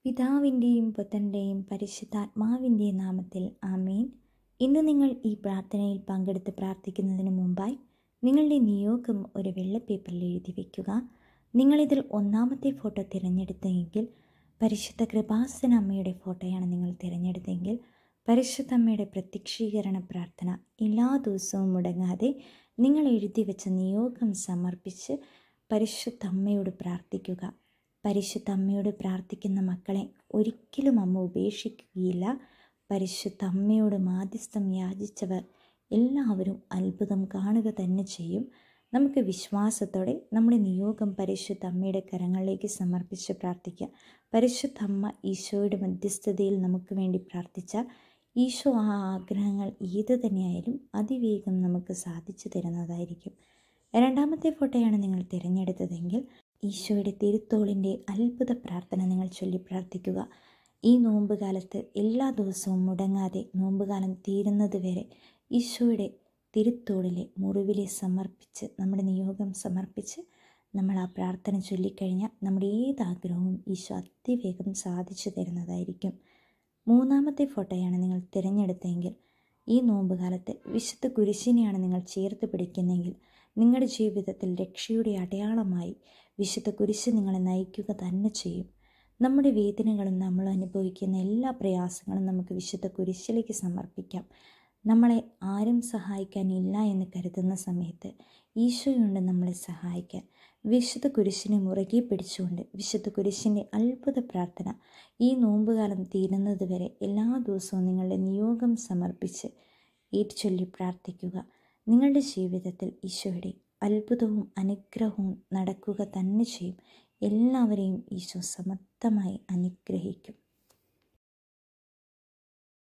പിതാവിൻ്റെയും പുത്രൻ്റെയും പരിശുദ്ധാത്മാവിൻ്റെയും നാമത്തിൽ ആമേൻ ഇന്ന് നിങ്ങൾ ഈ പ്രാർത്ഥനയിൽ പങ്കെടുത്ത് പ്രാർത്ഥിക്കുന്നതിന് മുമ്പായി നിങ്ങളുടെ നിയോഗം ഒരു വെള്ള പേപ്പറിൽ എഴുതി വയ്ക്കുക നിങ്ങളിതിൽ ഒന്നാമത്തെ ഫോട്ടോ തിരഞ്ഞെടുത്തെങ്കിൽ പരിശുദ്ധ കൃപാസന അമ്മയുടെ ഫോട്ടോയാണ് നിങ്ങൾ തിരഞ്ഞെടുത്തെങ്കിൽ പരിശുദ്ധ അമ്മയുടെ പ്രത്യക്ഷീകരണ പ്രാർത്ഥന എല്ലാ ദിവസവും മുടങ്ങാതെ നിങ്ങൾ എഴുതി വെച്ച നിയോഗം സമർപ്പിച്ച് പരിശുദ്ധ അമ്മയോട് പ്രാർത്ഥിക്കുക പരിശുദ്ധ അമ്മയോട് പ്രാർത്ഥിക്കുന്ന മക്കളെ ഒരിക്കലും അമ്മ ഉപേക്ഷിക്കുകയില്ല പരിശുദ്ധ അമ്മയോട് മാധ്യസ്ഥം യാചിച്ചവർ എല്ലാവരും അത്ഭുതം കാണുക തന്നെ ചെയ്യും നമുക്ക് വിശ്വാസത്തോടെ നമ്മുടെ നിയോഗം പരിശുദ്ധ അമ്മയുടെ കരങ്ങളിലേക്ക് സമർപ്പിച്ച് പ്രാർത്ഥിക്കാം പരിശുദ്ധ അമ്മ ഈശോയുടെ മധ്യസ്ഥതയിൽ നമുക്ക് വേണ്ടി പ്രാർത്ഥിച്ചാൽ ഈശോ ആ ആഗ്രഹങ്ങൾ ഏത് തന്നെയായാലും അതിവേഗം നമുക്ക് സാധിച്ചു തരുന്നതായിരിക്കും രണ്ടാമത്തെ ഫോട്ടോയാണ് നിങ്ങൾ തിരഞ്ഞെടുത്തതെങ്കിൽ ഈശോയുടെ തിരുത്തോളിൻ്റെ അത്ഭുത പ്രാർത്ഥന നിങ്ങൾ ചൊല്ലി പ്രാർത്ഥിക്കുക ഈ നോമ്പ് കാലത്ത് എല്ലാ ദിവസവും മുടങ്ങാതെ നോമ്പുകാലം തീരുന്നത് വരെ ഈശോയുടെ തിരുത്തോളിലെ മുറിവിലെ സമർപ്പിച്ച് നമ്മുടെ നിയോഗം സമർപ്പിച്ച് നമ്മൾ ആ പ്രാർത്ഥന ചൊല്ലിക്കഴിഞ്ഞാൽ നമ്മുടെ ഏത് ആഗ്രഹവും ഈശോ അതിവേഗം സാധിച്ചു തരുന്നതായിരിക്കും മൂന്നാമത്തെ ഫോട്ടോയാണ് നിങ്ങൾ തിരഞ്ഞെടുത്തതെങ്കിൽ ഈ നോമ്പ് കാലത്ത് വിശുദ്ധ കുരിശിനെയാണ് നിങ്ങൾ ചേർത്ത് പിടിക്കുന്നതെങ്കിൽ നിങ്ങളുടെ ജീവിതത്തിൽ രക്ഷയുടെ അടയാളമായി വിശുദ്ധ കുരിശ് നിങ്ങളെ നയിക്കുക തന്നെ ചെയ്യും നമ്മുടെ വേദനകളും നമ്മൾ അനുഭവിക്കുന്ന എല്ലാ പ്രയാസങ്ങളും നമുക്ക് വിശുദ്ധ കുരിശിലേക്ക് സമർപ്പിക്കാം നമ്മളെ ആരും സഹായിക്കാനില്ല എന്ന് കരുതുന്ന സമയത്ത് ഈശോയുണ്ട് നമ്മളെ സഹായിക്കാൻ വിശുദ്ധ കുരിശിനെ മുറുകെ പിടിച്ചുകൊണ്ട് വിശുദ്ധ കുരിശിൻ്റെ അത്ഭുത പ്രാർത്ഥന ഈ നോമ്പുകാലം തീരുന്നത് വരെ എല്ലാ ദിവസവും നിങ്ങളുടെ നിയോഗം സമർപ്പിച്ച് ഏറ്റുചൊല്ലി പ്രാർത്ഥിക്കുക നിങ്ങളുടെ ജീവിതത്തിൽ ഈശോയുടെ അത്ഭുതവും അനുഗ്രഹവും നടക്കുക തന്നെ ചെയ്യും എല്ലാവരെയും ഈശോ സമർത്ഥമായി അനുഗ്രഹിക്കും